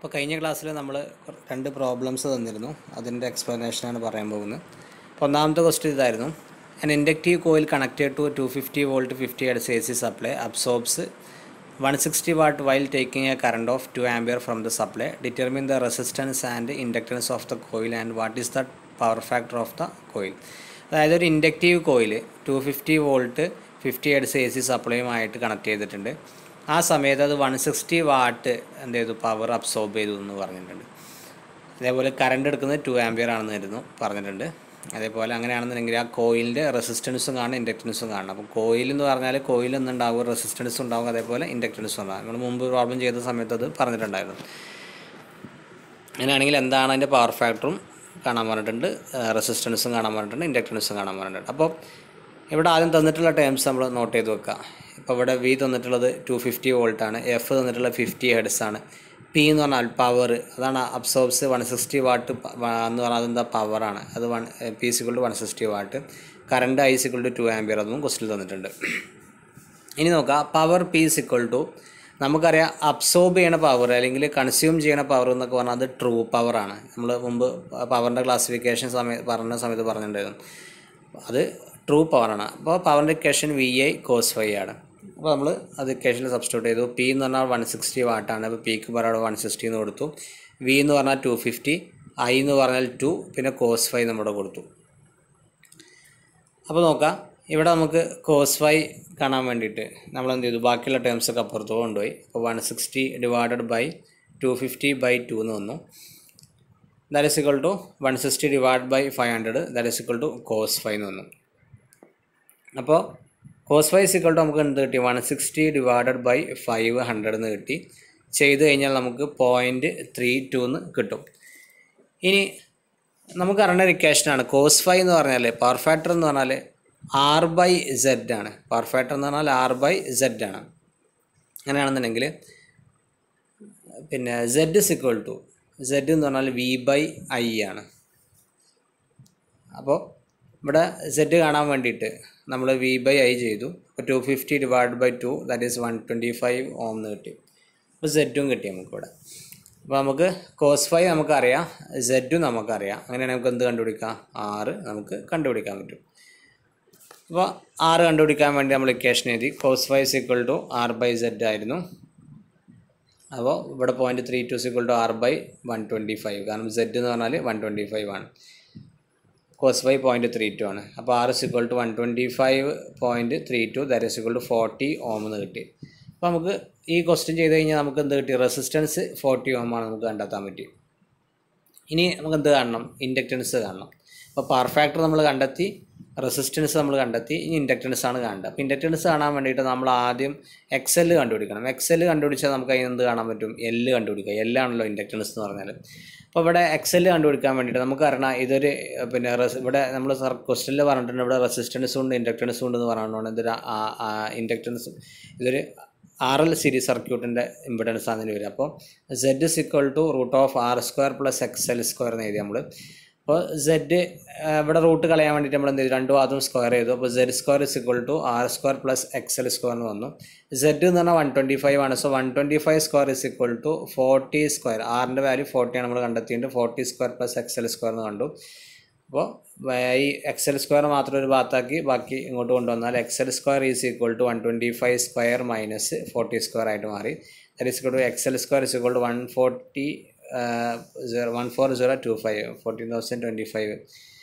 അപ്പോൾ കഴിഞ്ഞ ക്ലാസ്സിൽ നമ്മൾ രണ്ട് പ്രോബ്ലംസ് തന്നിരുന്നു അതിൻ്റെ എക്സ്പ്ലനേഷനാണ് പറയാൻ പോകുന്നത് അപ്പോൾ ഒന്നാമത്തെ ക്വസ്റ്റ്യൻ ഇതായിരുന്നു an inductive coil connected to two fifty volt fifty hertz A C supply absorbs one sixty watt while taking a current of two ampere from the supply determine the resistance and inductance of the coil and what is the power factor of the coil അതായത് ഒരു inductive coil two fifty volt fifty hertz A C സപ്ലൈയുമായിട്ട് connect ചെയ്തിട്ടുണ്ട് ആ സമയത്ത് അത് one sixty what എന്ത് ചെയ്തു power absorb ചെയ്തു എന്ന് പറഞ്ഞിട്ടുണ്ട് അതേപോലെ കറണ്ട് എടുക്കുന്നത് ടു ആംബിയർ ആണെന്നായിരുന്നു പറഞ്ഞിട്ടുണ്ട് അതേപോലെ അങ്ങനെയാണെന്നുണ്ടെങ്കിൽ ആ കോയിലിൻ്റെ റെസിസ്റ്റൻസും കാണും ഇൻഡക്റ്റൻസും കാണണം അപ്പോൾ കോയിൽ എന്ന് പറഞ്ഞാൽ കോയിൽ എന്നുണ്ടാവും റെസിസ്റ്റൻസ് ഉണ്ടാവും അതേപോലെ ഇൻഡക്റ്റൻസും ഉണ്ടാകും നമ്മൾ മുമ്പ് പ്രോബ്ലം ചെയ്ത സമയത്ത് അത് പറഞ്ഞിട്ടുണ്ടായിരുന്നു അങ്ങനെയാണെങ്കിൽ എന്താണ് അതിൻ്റെ പവർ ഫാക്ടറും കാണാൻ പറഞ്ഞിട്ടുണ്ട് റെസിസ്റ്റൻസും കാണാൻ പറഞ്ഞിട്ടുണ്ട് ഇൻഡക്റ്റൻസും കാണാൻ പറഞ്ഞിട്ടുണ്ട് അപ്പോൾ ഇവിടെ ആദ്യം തന്നിട്ടുള്ള ടേംസ് നമ്മൾ നോട്ട് ചെയ്ത് വെക്കുക ഇപ്പോൾ ഇവിടെ വി തന്നിട്ടുള്ളത് ടു ഫിഫ്റ്റി വോൾട്ടാണ് എഫ് തന്നിട്ടുള്ളത് ഫിഫ്റ്റി ഹെഡ്സ് ആണ് പി എന്ന് പറഞ്ഞാൽ പവർ അതാണ് അബ്സോർബ്സ് വൺ സിക്സ്റ്റി വാട്ട് എന്ന് പറഞ്ഞാൽ അതെന്താ പവറാണ് അത് one P equal to one sixty watt current I equal to two ampere അതൊന്നും ക്വസ്റ്റിൽ തന്നിട്ടുണ്ട് ഇനി നോക്കാം പവർ പി സിക്വൾ ടു നമുക്കറിയാം അബ്സോർബ് ചെയ്യണ പവർ അല്ലെങ്കിൽ കൺസ്യൂം ചെയ്യണ പവർ എന്നൊക്കെ പറഞ്ഞാൽ അത് ട്രൂ പവറാണ് നമ്മൾ മുമ്പ് പവറിൻ്റെ ക്ലാസിഫിക്കേഷൻ സമയത്ത് പറഞ്ഞ സമയത്ത് പറഞ്ഞിട്ടുണ്ടായിരുന്നു അത് ട്രൂ പവറാണ് അപ്പോൾ പവറിൻ്റെ equation V I cos phi ആണ് അപ്പോൾ നമ്മൾ അത് ഇക്വേഷനിൽ സബ്സ്റ്റിറ്റ്യൂട്ട് ചെയ്തു പി എന്ന് പറഞ്ഞാൽ വൺ സിക്സ്റ്റി വാട്ടാണ് അപ്പോൾ പിക്ക് പറയാൻ വൺ സിക്സ്റ്റി എന്ന് കൊടുത്തു വി എന്ന് പറഞ്ഞാൽ ടു ഫിഫ്റ്റി ഐ എന്ന് പറഞ്ഞാൽ ടു പിന്നെ കോസ് ഫൈവ് നമ്മുടെ കൊടുത്തു അപ്പോൾ നോക്കാം ഇവിടെ നമുക്ക് കോസ് ഫൈവ് കാണാൻ വേണ്ടിയിട്ട് നമ്മൾ എന്ത് ചെയ്തു ബാക്കിയുള്ള ടേംസ് ഒക്കെ അപ്പുറത്ത് കൊണ്ടുപോയി അപ്പോൾ one sixty divided by two fifty by two എന്ന് വന്നു that is equal to one sixty divide by five hundred that is equal to cos five എന്ന് വന്നു അപ്പോൾ cos five is equal to നമുക്ക് എന്ത് കിട്ടി one sixty divided by five hundred എന്ന് കിട്ടി ചെയ്ത് കഴിഞ്ഞാൽ നമുക്ക് പോയിൻറ്റ് ത്രീ ടു എന്ന് കിട്ടും ഇനി നമുക്ക് അറിയേണ്ട ഒരു ഇക്വേഷനാണ് കോസ് ഫൈവ് എന്ന് പറഞ്ഞാൽ പവർ ഫാക്ടർ എന്ന് പറഞ്ഞാൽ ആർ ബൈ സെഡ് ആണ് പവർ ഫാക്ടർ എന്ന് പറഞ്ഞാൽ ആർ ബൈ സെഡ് ആണ് അങ്ങനെയാണെന്നുണ്ടെങ്കിൽ പിന്നെ സെഡ് സിക്വൽ ടു സെഡ് എന്ന് പറഞ്ഞാൽ വി ബൈ ഐ ആണ് അപ്പോൾ ഇവിടെ സെഡ് കാണാൻ വേണ്ടിയിട്ട് നമ്മൾ വി ബൈ ഐ ചെയ്തു അപ്പോൾ two fifty divide by two that is one twenty five ohm എന്ന് കിട്ടി അപ്പോൾ സെഡും കിട്ടി നമുക്കിവിടെ അപ്പോൾ നമുക്ക് കോസ് ഫൈവ് നമുക്കറിയാം സെഡും നമുക്കറിയാം അങ്ങനെയാണെങ്കിൽ നമുക്ക് എന്ത് കണ്ടുപിടിക്കാം ആറ് നമുക്ക് കണ്ടുപിടിക്കാൻ പറ്റും അപ്പോൾ ആറ് കണ്ടുപിടിക്കാൻ വേണ്ടി നമ്മൾ ഇക്വേഷൻ എഴുതി cos five equal to R by Z ആയിരുന്നു അപ്പോൾ ഇവിടെ point three two equal to R by one twenty five കാരണം സെഡ് എന്ന് പറഞ്ഞാൽ വൺ ട്വൻറ്റി ഫൈവ് ആണ് cos five point three two ആണ് അപ്പോൾ R equal to one twenty five point three two that equal to forty ohm എന്ന് കിട്ടി അപ്പോൾ നമുക്ക് ഈ ക്വസ്റ്റ്യൻ ചെയ്ത് കഴിഞ്ഞാൽ നമുക്ക് എന്ത് കിട്ടി റെസിസ്റ്റൻസ് ഫോർട്ടി ഓം ആണ് നമുക്ക് കണ്ടെത്താൻ പറ്റി ഇനി നമുക്ക് എന്ത് കാണണം ഇൻഡക്റ്റൻസ് കാണണം അപ്പോൾ പവർ ഫാക്ടർ നമ്മൾ കണ്ടെത്തി റെസിസ്റ്റൻസ് നമ്മൾ കണ്ടെത്തി ഇനി ഇൻഡക്റ്റൻസ് ആണ് കാണേണ്ടത് അപ്പോൾ ഇൻഡക്റ്റൻസ് കാണാൻ വേണ്ടിയിട്ട് നമ്മൾ ആദ്യം എക്സൽ കണ്ടുപിടിക്കണം എക്സൽ കണ്ടുപിടിച്ചാൽ നമുക്ക് അതിന് എന്ത് കാണാൻ പറ്റും എല്ല് കണ്ടുപിടിക്കുക എല്ലാണല്ലോ ഇൻഡക്റ്റൻസ് എന്ന് പറഞ്ഞാൽ അപ്പോൾ ഇവിടെ എക്സൽ കണ്ടുപിടിക്കാൻ വേണ്ടിയിട്ട് നമുക്ക് അറിയണം ഇതൊരു പിന്നെ റെസ് ഇവിടെ നമ്മൾ ക്വസ്റ്റനിൽ പറഞ്ഞിട്ടുണ്ട് ഇവിടെ റെസിസ്റ്റൻസും ഉണ്ട് ഇൻഡക്റ്റൻസും ഉണ്ടെന്ന് പറഞ്ഞുകൊണ്ട് ഇതൊരു ഇൻഡക്റ്റൻസ് ഇതൊരു ആർ എൽ സീരീസ് സർക്യൂട്ടിൻ്റെ ഇമ്പിഡൻസ് ആണ് ഇതിന് വരിക അപ്പോൾ Z is equal to root of R square plus X L square എന്ന് എഴുതി നമ്മൾ അപ്പോൾ സെഡ് ഇവിടെ റൂട്ട് കളയാൻ വേണ്ടിയിട്ട് നമ്മൾ എന്ത് ചെയ്തു രണ്ടു ഭാഗത്തും സ്ക്വയർ ചെയ്തു അപ്പോൾ Z square is equal to R square plus X L square എന്ന് വന്നു സെഡ് എന്ന് പറഞ്ഞാൽ വൺ ട്വൻറ്റി ഫൈവ് ആണ് so one twenty five square is equal to forty square ആറിൻ്റെ വാല്യൂ ഫോർട്ടിയാണ് നമ്മൾ കണ്ടെത്തിയിട്ട് forty square plus X L square എന്ന് കണ്ടു അപ്പോൾ ഈ എക്സ് എൽ സ്ക്വയർ മാത്രം ഒരു ഭാഗത്താക്കി ബാക്കി ഇങ്ങോട്ട് കൊണ്ടുവന്നാൽ X L square is equal to one twenty five square minus forty square ആയിട്ട് മാറി that is equal to X L square is equal to one forty zero one four zero two five fourteen thousand twenty five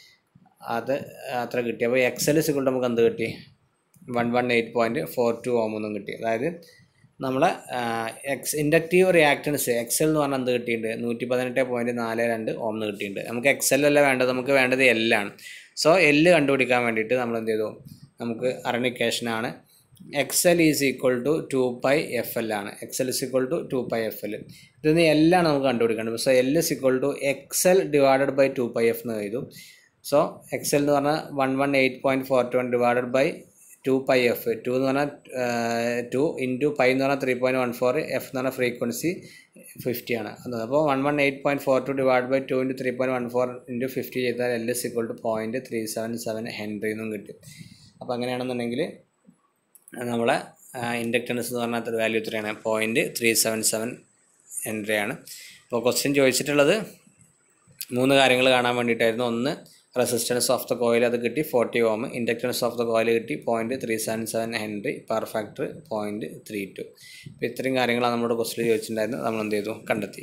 അത് അത്ര കിട്ടി അപ്പോൾ X L is equal to നമുക്ക് എന്ത് കിട്ടി one one eight point four two ohm എന്നും കിട്ടി അതായത് നമ്മളെ എക്സ് ഇൻഡക്റ്റീവ് റിയാക്ടൻസ് എക്സൽ എന്ന് പറഞ്ഞാൽ എന്ത് കിട്ടിയിട്ടുണ്ട് നൂറ്റി പതിനെട്ട് പോയിൻറ്റ് നാല് രണ്ട് ഓം എന്ന് കിട്ടിയിട്ടുണ്ട് നമുക്ക് എക്സൽ അല്ല വേണ്ടത് നമുക്ക് വേണ്ടത് എല്ലാണ് സോ എല്ല് കണ്ടുപിടിക്കാൻ വേണ്ടിയിട്ട് നമ്മൾ എന്ത് ചെയ്തു നമുക്ക് അറിഞ്ഞിക്കേഷനാണ് X L is equal to two pi F L ആണ് X L is equal to two pi F L ഇതൊന്ന് എല്ലാണ് നമുക്ക് കണ്ടുപിടിക്കേണ്ടത് so L is equal to X L divided by two pi F എന്ന് എഴുതും സോ എക്സൽ എന്ന് പറഞ്ഞാൽ one one eight point four two one divided by two pi F two എന്ന് പറഞ്ഞാൽ ടു ഇൻറ്റു പൈ എന്ന് പറഞ്ഞാൽ three point one four F എന്ന് പറഞ്ഞാൽ ഫ്രീക്വൻസി ഫിഫ്റ്റി ആണ് അപ്പോൾ one one eight point four two divide by two into three point one four into fifty ചെയ്താൽ L is equal to point three seven seven henry എന്നും കിട്ടും അപ്പോൾ അങ്ങനെയാണെന്നുണ്ടെങ്കിൽ നമ്മളെ ഇൻഡക്റ്റൻസ് എന്ന് പറഞ്ഞാൽ വാല്യൂ എത്രയാണ് point three seven seven henry ആണ് അപ്പോൾ ക്വസ്റ്റ്യൻ ചോദിച്ചിട്ടുള്ളത് മൂന്ന് കാര്യങ്ങൾ കാണാൻ വേണ്ടിയിട്ടായിരുന്നു ഒന്ന് റെസിസ്റ്റൻസ് ഓഫ് ദ കോയിൽ അത് കിട്ടി forty ohm inductance of the coil കിട്ടി point three seven seven henry power factor point three two അപ്പോൾ ഇത്രയും കാര്യങ്ങളാണ് നമ്മുടെ ക്വസ്റ്റിൽ ചോദിച്ചിട്ടുണ്ടായിരുന്നത് നമ്മൾ എന്ത് ചെയ്തു കണ്ടെത്തി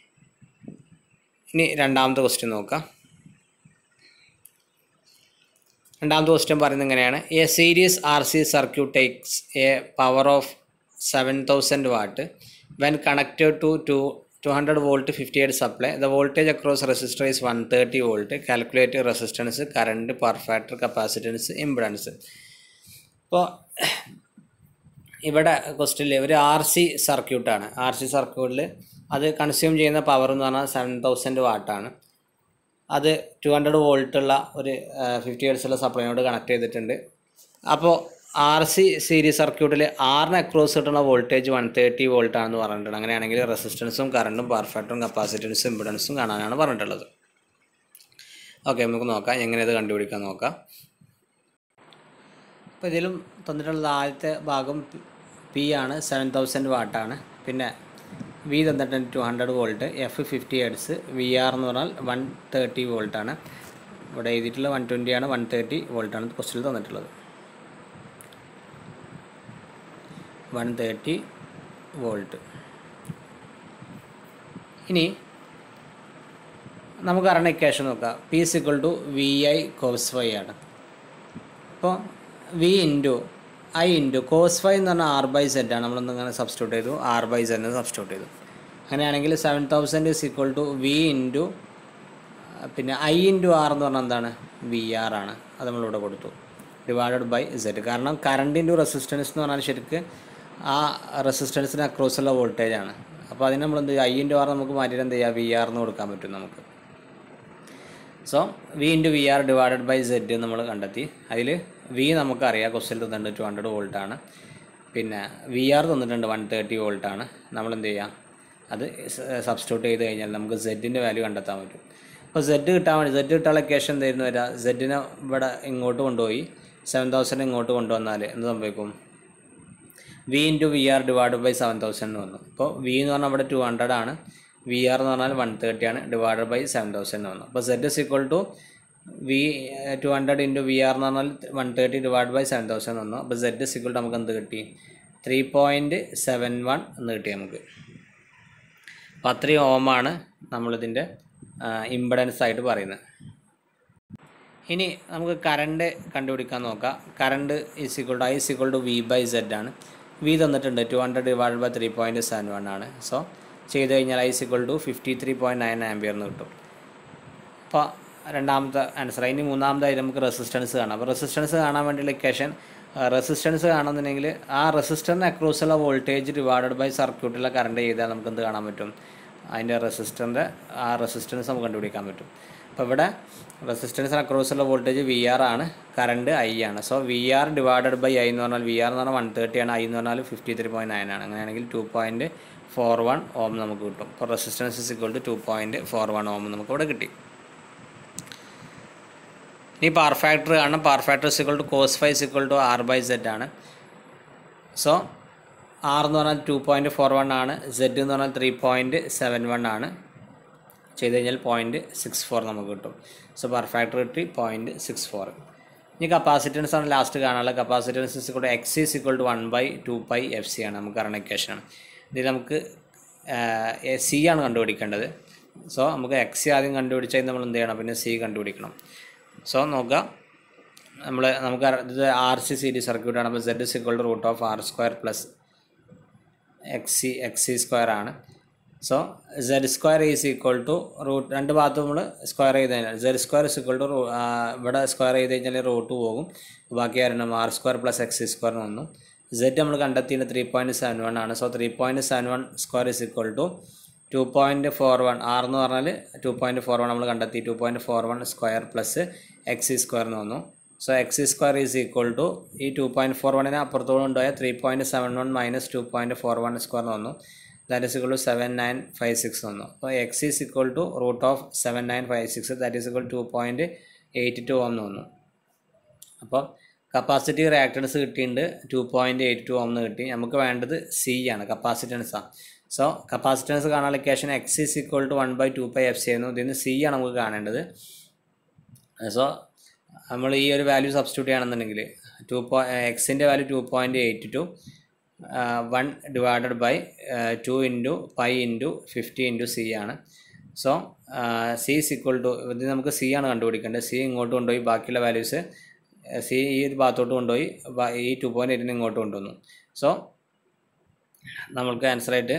ഇനി രണ്ടാമത്തെ ക്വസ്റ്റ്യൻ നോക്കാം രണ്ടാമത്തെ ക്വസ്റ്റ്യൻ പറയുന്നത് എങ്ങനെയാണ് a series R C circuit takes a power of seven thousand watt when connected to two two hundred volt fifty eight supply the voltage across resistor is one thirty volt calculate resistance current power factor capacitance impedance ഇപ്പോൾ ഇവിടെ ക്വസ്റ്റ്യനിൽ ഒരു R C സർക്യൂട്ടാണ് R C സർക്യൂട്ടിൽ അത് consume ചെയ്യുന്ന power എന്ന് പറഞ്ഞാൽ സെവൻ തൗസൻഡ് വാട്ടാണ് അത് ടു ഹൺഡ്രഡ് വോൾട്ടുള്ള ഒരു ഫിഫ്റ്റി ഹെർട്സുള്ള സപ്ലൈനോട് കണക്ട് ചെയ്തിട്ടുണ്ട് അപ്പോൾ ആർ സി സീരീസ് സർക്യൂട്ടിൽ ആറിന് അക്രോസ് കിട്ടുന്ന വോൾട്ടേജ് വൺ തേർട്ടി വോൾട്ട് ആണെന്ന് പറഞ്ഞിട്ടുണ്ട് അങ്ങനെയാണെങ്കിൽ റെസിസ്റ്റൻസും കറണ്ടും പെർഫെക്റ്റും കപ്പാസിറ്റൻസും ഇമ്പിഡൻസും കാണാനാണ് പറഞ്ഞിട്ടുള്ളത് ഓക്കെ നമുക്ക് നോക്കാം എങ്ങനെ ഇത് കണ്ടുപിടിക്കാൻ നോക്കാം അപ്പോൾ ഇതിലും തന്നിട്ടുള്ളത് ആദ്യത്തെ ഭാഗം പി ആണ് സെവൻ തൗസൻഡ് വാട്ടാണ് പിന്നെ വി തന്നിട്ടുണ്ട് two hundred volt F fifty hertz V R എന്ന് പറഞ്ഞാൽ വൺ തേർട്ടി വോൾട്ടാണ് ഇവിടെ എഴുതിയിട്ടുള്ള വൺ ട്വൻറ്റി ആണ് വൺ തേർട്ടി വോൾട്ടാണ് ക്വസ്റ്റിൽ തന്നിട്ടുള്ളത് വൺ തേർട്ടി വോൾട്ട് ഇനി നമുക്ക് അറിയണ ഇക്വേഷൻ നോക്കാം P equal to V I cos phi ആണ് അപ്പോൾ V into I into cos five എന്ന് പറഞ്ഞാൽ ആർ ബൈ സെഡ് ആണ് നമ്മളൊന്ന് ഇങ്ങനെ സബ്സ്റ്റിറ്റ്യൂട്ട് ചെയ്തു ആർ ബൈ സെഡ് സബ്സ്റ്റിറ്റ്യൂട്ട് ചെയ്തു അങ്ങനെയാണെങ്കിൽ seven thousand is equal to V into പിന്നെ ഐ ഇൻറ്റു ആർ എന്ന് പറഞ്ഞാൽ എന്താണ് വി ആർ ആണ് അത് നമ്മളിവിടെ കൊടുത്തു ഡിവൈഡഡ് ബൈ സെഡ് കാരണം കറണ്ട് ഇൻറ്റു റെസിസ്റ്റൻസ് എന്ന് പറഞ്ഞാൽ ശരിക്ക് ആ റെസിസ്റ്റൻസിന് അക്രോസുള്ള വോൾട്ടേജ് ആണ് അപ്പോൾ അതിന് നമ്മൾ എന്ത് ചെയ്യുക ഐ ഇൻറ്റു ആർ നമുക്ക് മാറ്റിയിട്ട് എന്ത് ചെയ്യുക വി ആർ എന്ന് കൊടുക്കാൻ പറ്റും നമുക്ക് so V into V R divided by Z നമ്മൾ കണ്ടെത്തി അതിൽ വി നമുക്കറിയാം ക്വസ്റ്റ്യൻ തന്നിട്ടുണ്ട് ടു ഹൺഡ്രഡ് വോൾട്ടാണ് പിന്നെ വി ആർ തന്നിട്ടുണ്ട് വൺ തേർട്ടി വോൾട്ടാണ് നമ്മൾ എന്ത് ചെയ്യുക അത് സബ്സ്റ്റിറ്റ്യൂട്ട് ചെയ്ത് കഴിഞ്ഞാൽ നമുക്ക് സെഡിൻ്റെ വാല്യൂ കണ്ടെത്താൻ പറ്റും അപ്പോൾ സെഡ് കിട്ടാൻ വേണ്ടി സെഡ് കിട്ടാനുള്ള ക്യാഷ് എന്തായിരുന്നു വരിക സെഡിനെ ഇവിടെ ഇങ്ങോട്ട് കൊണ്ടുപോയി സെവൻ തൗസൻഡ് ഇങ്ങോട്ട് കൊണ്ടുവന്നാൽ എന്ത് സംഭവിക്കും V into V R divide by seven thousand വന്നു ഇപ്പോൾ വി എന്ന് പറഞ്ഞാൽ ഇവിടെ ടു ഹൺഡ്രഡ് ആണ് വി ആർ എന്ന് പറഞ്ഞാൽ വൺ തേർട്ടി ആണ് ഡിവൈഡ് ബൈ സെവൻ തൗസൻഡ് വന്നു അപ്പോൾ Z is equal to V two hundred into V R എന്ന് പറഞ്ഞാൽ one thirty divide by seven thousand വന്നു അപ്പോൾ സെഡ് ഇസ് ഈക്വൽ ടു നമുക്ക് എന്ത് കിട്ടി ത്രീ പോയിൻറ്റ് സെവൻ വൺ എന്ന് കിട്ടി നമുക്ക് അപ്പോൾ അത്രയും ഓമാണ് നമ്മളിതിൻ്റെ ഇമ്പഡൻസ് ആയിട്ട് പറയുന്നത് ഇനി നമുക്ക് കറണ്ട് കണ്ടുപിടിക്കാൻ നോക്കാം current is equal to I is equal to V by Z ആണ് വി തന്നിട്ടുണ്ട് two hundred divide by three point seven one ആണ് സോ ചെയ്ത് കഴിഞ്ഞാൽ I is equal to fifty three point nine ampere എന്ന് കിട്ടും അപ്പോൾ രണ്ടാമത്തെ ആൻസർ ഇനി മൂന്നാമതായി നമുക്ക് റെസിസ്റ്റൻസ് കാണാം അപ്പോൾ റെസിസ്റ്റൻസ് കാണാൻ വേണ്ടിയുള്ള ഇക്വേഷൻ റെസിസ്റ്റൻസ് കാണുന്നുണ്ടെങ്കിൽ ആ റെസിസ്റ്ററിന് അക്രോസുള്ള വോൾട്ടേജ് ഡിവൈഡഡ് ബൈ സർക്യൂട്ടിലെ കറണ്ട് ചെയ്താൽ നമുക്ക് എന്ത് കാണാൻ പറ്റും അതിൻ്റെ റെസിസ്റ്ററിൻ്റെ ആ റെസിസ്റ്റൻസ് നമുക്ക് കണ്ടുപിടിക്കാൻ പറ്റും അപ്പോൾ ഇവിടെ റെസിസ്റ്റൻസിന് അക്രോസുള്ള വോൾട്ടേജ് വി ആർ ആണ് കറണ്ട് ഐ ആണ് so V R divided by I എന്ന് പറഞ്ഞാൽ വി ആർ എന്ന് പറഞ്ഞാൽ വൺ തേർട്ടി ആണ് ഐ എന്ന് പറഞ്ഞാൽ ഫിഫ്റ്റി ത്രീ പോയിൻറ്റ് നയൻ ആണ് അങ്ങനെയാണെങ്കിൽ two point four one ohm നമുക്ക് കിട്ടും അപ്പോൾ resistance is equal to two point four one ohm നമുക്ക് ഇവിടെ കിട്ടി ഇനി പാർ ഫാക്ടർ കാണണം power factor equal to cos five equal to R by Z ആണ് സോ ആർ എന്ന് പറഞ്ഞാൽ ടു പോയിൻറ്റ് ഫോർ വൺ ആണ് സെഡ് എന്ന് പറഞ്ഞാൽ ത്രീ പോയിൻറ്റ് സെവൻ വൺ ആണ് ചെയ്ത് കഴിഞ്ഞാൽ പോയിൻറ്റ് സിക്സ് ഫോർ നമുക്ക് കിട്ടും സോ പെർ ഫാക്ടർ കിട്ടി പോയിൻറ്റ് സിക്സ് ഫോർ ഇനി കപ്പാസിറ്റൻസ് ആണ് ലാസ്റ്റ് കാണാനുള്ള capacitance is equal to X is equal to one by two pi F C ആണ് നമുക്ക് അറിയുന്ന ഇക്വേഷൻ ആണ് ഇതിൽ നമുക്ക് സി ആണ് കണ്ടുപിടിക്കേണ്ടത് സോ നമുക്ക് എക്സ് സി ആദ്യം കണ്ടുപിടിച്ചാൽ നമ്മൾ എന്ത് ചെയ്യണം പിന്നെ സി കണ്ടുപിടിക്കണം സോ നോക്കുക നമ്മൾ നമുക്ക് ഇത് ആർ സി സീരീസ് സർക്യൂട്ടാണ് അപ്പോൾ Z is equal to root of R square plus X C X C square ആണ് so Z square is equal to root രണ്ട് ഭാഗത്തും നമ്മൾ സ്ക്വയർ ചെയ്ത് കഴിഞ്ഞാൽ Z square is equal to ഇവിടെ സ്ക്വയർ ചെയ്ത് കഴിഞ്ഞാൽ റൂട്ട് പോകും ബാക്കി ആരണം R square plus X square വന്നു സെഡ് നമ്മൾ കണ്ടെത്തിയത് ത്രീ പോയിൻറ്റ് സെവൻ വൺ ആണ് so three point seven one square is equal to two point four one R എന്ന് പറഞ്ഞാൽ ടു പോയിൻറ്റ് ഫോർ വൺ നമ്മൾ കണ്ടെത്തി two point four one square plus X square എന്ന് വന്നു so X square is equal to ഈ two point four വണ്ണിനെ അപ്പുറത്തോട് കൊണ്ടുപോയ three point seven one minus two point four one square എന്ന് വന്നു that is equal to seven nine five six വന്നു അപ്പോൾ X is equal to root of seven nine five six that is equal to point eight two ohm എന്ന് വന്നു അപ്പോൾ capacity reactance കിട്ടിയിട്ടുണ്ട് two point eight two ohm എന്ന് കിട്ടി നമുക്ക് വേണ്ടത് സി ആണ് കപ്പാസിറ്റൻസാണ് സോ കപ്പാസിറ്റൻസ് കാണാനുള്ള equation X is equal to one by two pi F C ആയിരുന്നു ഇതിന് സി ആണ് നമുക്ക് കാണേണ്ടത് സോ നമ്മൾ ഈ ഒരു വാല്യൂ സബ്സ്റ്റിറ്റ്യൂട്ട് ചെയ്യണമെന്നുണ്ടെങ്കിൽ ടു പോ എക്സിൻ്റെ value two point eight two one divided by two into pi into fifty into C ആണ് so C is equal to ഇത് നമുക്ക് സി ആണ് കണ്ടുപിടിക്കേണ്ടത് സി ഇങ്ങോട്ട് കൊണ്ടുപോയി ബാക്കിയുള്ള വാല്യൂസ് സി ഈ ഒരു ഭാഗത്തോട്ട് കൊണ്ടുപോയി ബ- ഈ ടു പോയിൻറ്റ് എയ്റ്റിന് ഇങ്ങോട്ട് കൊണ്ടുവന്നു സോ നമ്മൾക്ക് ആൻസറായിട്ട്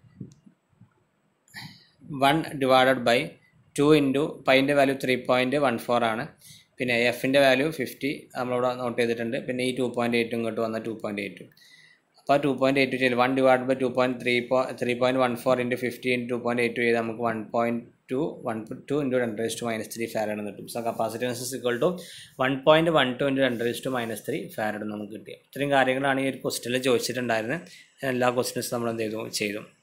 one divided by two into പൈൻ്റെ value three point one four ആണ് പിന്നെ എഫിൻ്റെ വാല്യൂ ഫിഫ്റ്റി നമ്മളിവിടെ നോട്ട് ചെയ്തിട്ടുണ്ട് പിന്നെ ഈ ടു പോയിൻറ്റ് എയ്റ്റും ഇങ്ങോട്ട് വന്ന ടു പോയിൻറ്റ് എയ്റ്റും അപ്പോൾ ടു പോയിൻറ്റ് എയ്റ്റ് ചെയ്ത് one divide by two point three പോ three point one four into fifty into two point eight ചെയ്ത് നമുക്ക് one point two one two into രണ്ട് raise to minus three farad എന്ന് കിട്ടും so capacitance is equal to one point one two into രണ്ട് raise to minus three farad നമുക്ക് കിട്ടിയത് ഇത്രയും കാര്യങ്ങളാണ് ഈ ഒരു ക്വസ്റ്റ്യനിൽ ചോദിച്ചിട്ടുണ്ടായിരുന്നത് എല്ലാ ക്വസ്റ്റ്യൻസ് നമ്മൾ എന്ത് ചെയ്തു ചെയ്തു